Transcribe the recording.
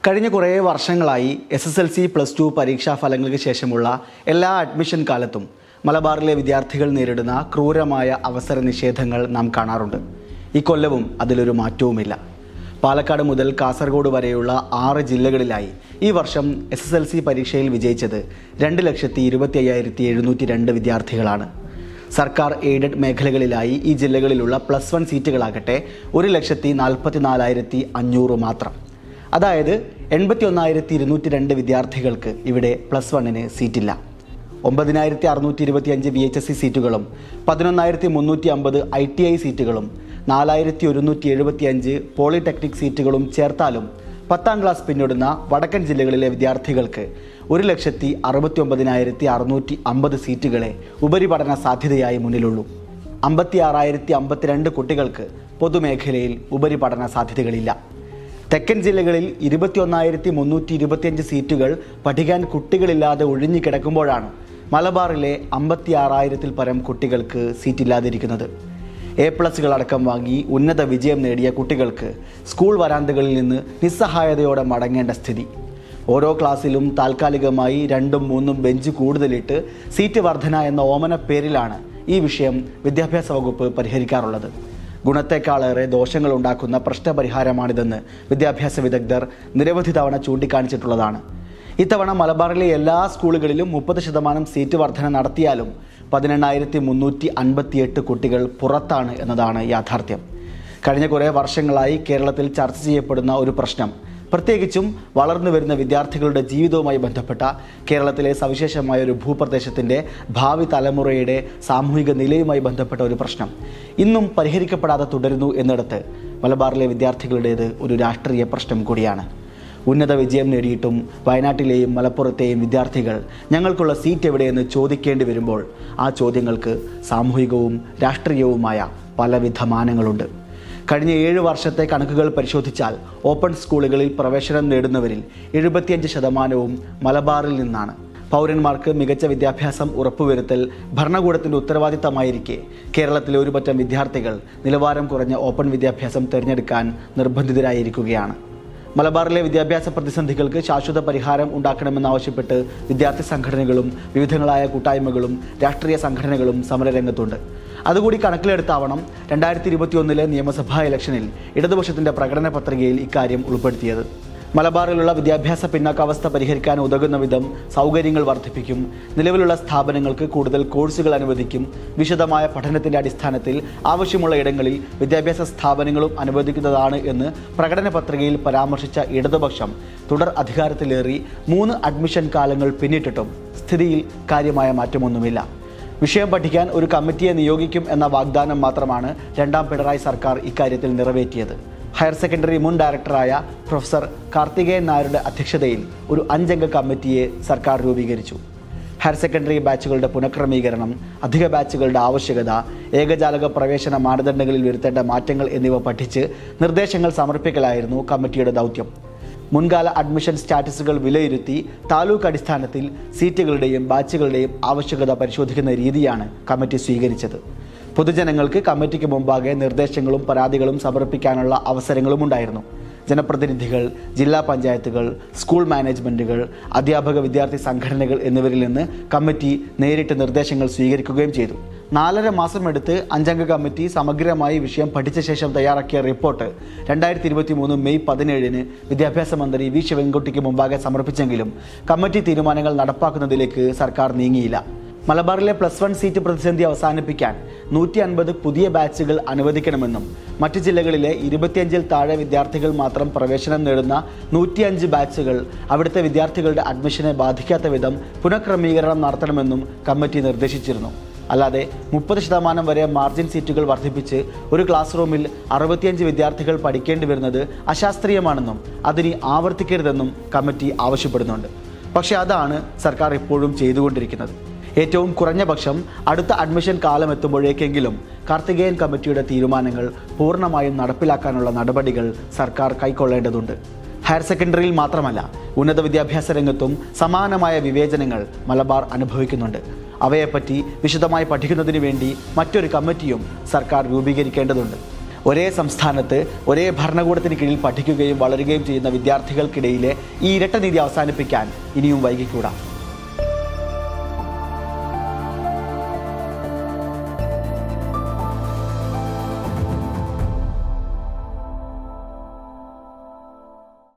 കഴിഞ്ഞ കുറേ വർഷങ്ങളായി S S L C plus two പരീക്ഷാ ഫലങ്ങൾക്ക് ശേഷമുള്ള എല്ലാ അഡ്മിഷൻ കാലത്തും മലബാറിലെ വിദ്യാർത്ഥികൾ നേരിടുന്ന ക്രൂരമായ അവസര നിഷേധങ്ങൾ നാം കാണാറുണ്ട് ഈ കൊല്ലവും അതിലൊരു മാറ്റവുമില്ല പാലക്കാട് മുതൽ കാസർഗോഡ് വരെയുള്ള ആറ് ജില്ലകളിലായി ഈ വർഷം എസ് എസ് എൽ സി പരീക്ഷയിൽ വിജയിച്ചത് രണ്ട് ലക്ഷത്തി ഇരുപത്തി അയ്യായിരത്തി എഴുന്നൂറ്റി രണ്ട് വിദ്യാർത്ഥികളാണ് സർക്കാർ എയ്ഡഡ് മേഖലകളിലായി ഈ ജില്ലകളിലുള്ള പ്ലസ് വൺ സീറ്റുകളാകട്ടെ ഒരു ലക്ഷത്തി നാൽപ്പത്തി നാലായിരത്തി അഞ്ഞൂറ് മാത്രം അതായത് എൺപത്തി ഒന്നായിരത്തി ഇരുന്നൂറ്റി രണ്ട് വിദ്യാർത്ഥികൾക്ക് ഇവിടെ പ്ലസ് വണ്ണിന് സീറ്റില്ല ഒമ്പതിനായിരത്തി അറുന്നൂറ്റി ഇരുപത്തി അഞ്ച് വി എച്ച് എസ് സി സീറ്റുകളും പതിനൊന്നായിരത്തി മുന്നൂറ്റി അമ്പത് ഐ ടി ഐ സീറ്റുകളും നാലായിരത്തി ഒരുന്നൂറ്റി എഴുപത്തി അഞ്ച് പോളിടെക്നിക് സീറ്റുകളും ചേർത്താലും പത്താം ക്ലാസ് പിന്നിടുന്ന വടക്കൻ ജില്ലകളിലെ വിദ്യാർത്ഥികൾക്ക് ഒരു ലക്ഷത്തി അറുപത്തി ഒമ്പതിനായിരത്തി അറുന്നൂറ്റി അമ്പത് സീറ്റുകളെ ഉപരിപഠന സാധ്യതയായി മുന്നിലുള്ളൂ അമ്പത്തി ആറായിരത്തി അമ്പത്തിരണ്ട് കുട്ടികൾക്ക് പൊതുമേഖലയിൽ ഉപരിപഠന സാധ്യതകളില്ല തെക്കൻ ജില്ലകളിൽ ഇരുപത്തിയൊന്നായിരത്തി മുന്നൂറ്റി ഇരുപത്തിയഞ്ച് സീറ്റുകൾ പഠിക്കാൻ കുട്ടികളില്ലാതെ ഒഴിഞ്ഞു കിടക്കുമ്പോഴാണ് മലബാറിലെ അമ്പത്തി ആറായിരത്തിൽ പരം കുട്ടികൾക്ക് സീറ്റില്ലാതിരിക്കുന്നത് എ പ്ലസുകൾ അടക്കം വാങ്ങി ഉന്നത വിജയം നേടിയ കുട്ടികൾക്ക് സ്കൂൾ വരാന്തകളിൽ നിന്ന് നിസ്സഹായതയോടെ മടങ്ങേണ്ട സ്ഥിതി ഓരോ ക്ലാസ്സിലും താൽക്കാലികമായി രണ്ടും മൂന്നും ബെഞ്ച് കൂടുതലിട്ട് സീറ്റ് വർധന എന്ന ഓമന പേരിലാണ് ഈ വിഷയം വിദ്യാഭ്യാസ വകുപ്പ് പരിഹരിക്കാറുള്ളത് ഗുണത്തെക്കാളേറെ ദോഷങ്ങൾ ഉണ്ടാക്കുന്ന പ്രശ്നപരിഹാരമാണിതെന്ന് വിദ്യാഭ്യാസ വിദഗ്ധർ നിരവധി തവണ ചൂണ്ടിക്കാണിച്ചിട്ടുള്ളതാണ് ഇത്തവണ മലബാറിലെ എല്ലാ സ്കൂളുകളിലും മുപ്പത് ശതമാനം സീറ്റ് വർധന നടത്തിയാലും പതിനെണ്ണായിരത്തി മുന്നൂറ്റി അൻപത്തിയെട്ട് കുട്ടികൾ പുറത്താണ് എന്നതാണ് യാഥാർത്ഥ്യം കഴിഞ്ഞ കുറേ വർഷങ്ങളായി കേരളത്തിൽ ചർച്ച ചെയ്യപ്പെടുന്ന ഒരു പ്രശ്നം പ്രത്യേകിച്ചും വളർന്നു വരുന്ന വിദ്യാർത്ഥികളുടെ ജീവിതവുമായി ബന്ധപ്പെട്ട കേരളത്തിലെ സവിശേഷമായ ഒരു ഭൂപ്രദേശത്തിൻ്റെ ഭാവി തലമുറയുടെ സാമൂഹിക നിലയുമായി ബന്ധപ്പെട്ട ഒരു പ്രശ്നം ഇന്നും പരിഹരിക്കപ്പെടാതെ തുടരുന്നു എന്നിടത്ത് മലബാറിലെ വിദ്യാർത്ഥികളുടേത് ഒരു രാഷ്ട്രീയ പ്രശ്നം കൂടിയാണ് ഉന്നത വിജയം നേടിയിട്ടും വയനാട്ടിലെയും മലപ്പുറത്തെയും വിദ്യാർത്ഥികൾ ഞങ്ങൾക്കുള്ള സീറ്റ് എവിടെയെന്ന് ചോദിക്കേണ്ടി വരുമ്പോൾ ആ ചോദ്യങ്ങൾക്ക് സാമൂഹികവും രാഷ്ട്രീയവുമായ പലവിധ മാനങ്ങളുണ്ട് കഴിഞ്ഞ ഏഴ് വർഷത്തെ കണക്കുകൾ പരിശോധിച്ചാൽ ഓപ്പൺ സ്കൂളുകളിൽ പ്രവേശനം നേടുന്നവരിൽ എഴുപത്തിയഞ്ച് ശതമാനവും മലബാറിൽ നിന്നാണ് പൗരന്മാർക്ക് മികച്ച വിദ്യാഭ്യാസം ഉറപ്പുവരുത്തൽ ഭരണകൂടത്തിൻ്റെ ഉത്തരവാദിത്തമായിരിക്കെ കേരളത്തിലെ ഒരു പറ്റം വിദ്യാർത്ഥികൾ നിലവാരം കുറഞ്ഞ ഓപ്പൺ വിദ്യാഭ്യാസം തിരഞ്ഞെടുക്കാൻ നിർബന്ധിതരായിരിക്കുകയാണ് മലബാറിലെ വിദ്യാഭ്യാസ പ്രതിസന്ധികൾക്ക് ശാശ്വത പരിഹാരം ഉണ്ടാക്കണമെന്നാവശ്യപ്പെട്ട് വിദ്യാർത്ഥി സംഘടനകളും വിവിധങ്ങളായ കൂട്ടായ്മകളും രാഷ്ട്രീയ സംഘടനകളും സമരരംഗത്തുണ്ട് അതുകൂടി കണക്കിലെടുത്താവണം രണ്ടായിരത്തി ഇരുപത്തിയൊന്നിലെ നിയമസഭാ ഇലക്ഷനിൽ ഇടതുപക്ഷത്തിന്റെ പ്രകടന പത്രികയിൽ ഇക്കാര്യം ഉൾപ്പെടുത്തിയത് മലബാറിലുള്ള വിദ്യാഭ്യാസ പിന്നാക്കാവസ്ഥ പരിഹരിക്കാൻ ഉതകുന്ന വിധം സൗകര്യങ്ങൾ വർദ്ധിപ്പിക്കും നിലവിലുള്ള സ്ഥാപനങ്ങൾക്ക് കൂടുതൽ കോഴ്സുകൾ അനുവദിക്കും വിശദമായ പഠനത്തിന്റെ അടിസ്ഥാനത്തിൽ ആവശ്യമുള്ള ഇടങ്ങളിൽ വിദ്യാഭ്യാസ സ്ഥാപനങ്ങളും അനുവദിക്കുന്നതാണ് എന്ന് പ്രകടന പത്രികയിൽ പരാമർശിച്ച ഇടതുപക്ഷം തുടർ അധികാരത്തിലേറി മൂന്ന് അഡ്മിഷൻ കാലങ്ങൾ പിന്നിട്ടിട്ടും സ്ഥിതിയിൽ കാര്യമായ മാറ്റമൊന്നുമില്ല വിഷയം പഠിക്കാൻ ഒരു കമ്മിറ്റിയെ നിയോഗിക്കും എന്ന വാഗ്ദാനം മാത്രമാണ് രണ്ടാം പിണറായി സർക്കാർ ഇക്കാര്യത്തിൽ നിറവേറ്റിയത് ഹയർ സെക്കൻഡറി മുൻ ഡയറക്ടറായ പ്രൊഫസർ കാർത്തികേയൻ നായരുടെ അധ്യക്ഷതയിൽ ഒരു അഞ്ചംഗ കമ്മിറ്റിയെ സർക്കാർ രൂപീകരിച്ചു ഹയർ സെക്കൻഡറി ബാച്ചുകളുടെ പുനഃക്രമീകരണം അധിക ബാച്ചുകളുടെ ആവശ്യകത ഏകജാലക പ്രവേശന മാനദണ്ഡങ്ങളിൽ വരുത്തേണ്ട മാറ്റങ്ങൾ എന്നിവ പഠിച്ച് നിർദ്ദേശങ്ങൾ സമർപ്പിക്കലായിരുന്നു കമ്മിറ്റിയുടെ ദൗത്യം മുൻകാല അഡ്മിഷൻ സ്റ്റാറ്റസുകൾ വിലയിരുത്തി താലൂക്ക് അടിസ്ഥാനത്തിൽ സീറ്റുകളുടെയും ബാച്ചുകളുടെയും ആവശ്യകത പരിശോധിക്കുന്ന രീതിയാണ് കമ്മിറ്റി സ്വീകരിച്ചത് പൊതുജനങ്ങൾക്ക് കമ്മിറ്റിക്ക് മുമ്പാകെ നിർദ്ദേശങ്ങളും പരാതികളും സമർപ്പിക്കാനുള്ള അവസരങ്ങളും ഉണ്ടായിരുന്നു ജനപ്രതിനിധികൾ ജില്ലാ പഞ്ചായത്തുകൾ സ്കൂൾ മാനേജ്മെൻറ്റുകൾ അധ്യാപക വിദ്യാർത്ഥി സംഘടനകൾ എന്നിവരിൽ നിന്ന് കമ്മിറ്റി നേരിട്ട് നിർദ്ദേശങ്ങൾ സ്വീകരിക്കുകയും ചെയ്തു നാലര മാസം എടുത്ത് അഞ്ചംഗ കമ്മിറ്റി സമഗ്രമായി വിഷയം പഠിച്ച ശേഷം തയ്യാറാക്കിയ റിപ്പോർട്ട് രണ്ടായിരത്തി ഇരുപത്തി മൂന്ന് മെയ് പതിനേഴിന് വിദ്യാഭ്യാസ മന്ത്രി വി ശിവൻകുട്ടിക്ക് മുമ്പാകെ സമർപ്പിച്ചെങ്കിലും കമ്മിറ്റി തീരുമാനങ്ങൾ നടപ്പാക്കുന്നതിലേക്ക് സർക്കാർ നീങ്ങിയില്ല മലബാറിലെ പ്ലസ് വൺ സീറ്റ് പ്രതിസന്ധി അവസാനിപ്പിക്കാൻ നൂറ്റി അൻപത് പുതിയ ബാച്ചുകൾ അനുവദിക്കണമെന്നും മറ്റ് ജില്ലകളിലെ ഇരുപത്തിയഞ്ചിൽ താഴെ വിദ്യാർത്ഥികൾ മാത്രം പ്രവേശനം നേടുന്ന നൂറ്റിയഞ്ച് ബാച്ചുകൾ അവിടുത്തെ വിദ്യാർത്ഥികളുടെ അഡ്മിഷനെ ബാധിക്കാത്ത വിധം പുനഃക്രമീകരണം നടത്തണമെന്നും കമ്മിറ്റി നിർദ്ദേശിച്ചിരുന്നു അല്ലാതെ മുപ്പത് ശതമാനം വരെ മാർജിൻ സീറ്റുകൾ വർദ്ധിപ്പിച്ച് ഒരു ക്ലാസ് റൂമിൽ അറുപത്തിയഞ്ച് വിദ്യാർത്ഥികൾ പഠിക്കേണ്ടി വരുന്നത് അശാസ്ത്രീയമാണെന്നും അതിനി ആവർത്തിക്കരുതെന്നും കമ്മിറ്റി ആവശ്യപ്പെടുന്നുണ്ട് പക്ഷേ അതാണ് സർക്കാർ ഇപ്പോഴും ചെയ്തുകൊണ്ടിരിക്കുന്നത് ഏറ്റവും കുറഞ്ഞ പക്ഷം അടുത്ത അഡ്മിഷൻ കാലം എത്തുമ്പോഴേക്കെങ്കിലും കാർത്തികേയൻ കമ്മിറ്റിയുടെ തീരുമാനങ്ങൾ പൂർണ്ണമായും നടപ്പിലാക്കാനുള്ള നടപടികൾ സർക്കാർ കൈക്കൊള്ളേണ്ടതുണ്ട് ഹയർ സെക്കൻഡറിയിൽ മാത്രമല്ല ഉന്നത വിദ്യാഭ്യാസ രംഗത്തും സമാനമായ വിവേചനങ്ങൾ മലബാർ അനുഭവിക്കുന്നുണ്ട് അവയെപ്പറ്റി വിശദമായി പഠിക്കുന്നതിന് വേണ്ടി മറ്റൊരു കമ്മിറ്റിയും സർക്കാർ രൂപീകരിക്കേണ്ടതുണ്ട് ഒരേ സംസ്ഥാനത്ത് ഒരേ ഭരണകൂടത്തിന് കീഴിൽ പഠിക്കുകയും വളരുകയും ചെയ്യുന്ന വിദ്യാർത്ഥികൾക്കിടയിലെ ഈ ഇരട്ട നീതി അവസാനിപ്പിക്കാൻ ഇനിയും വൈകിക്കൂടാ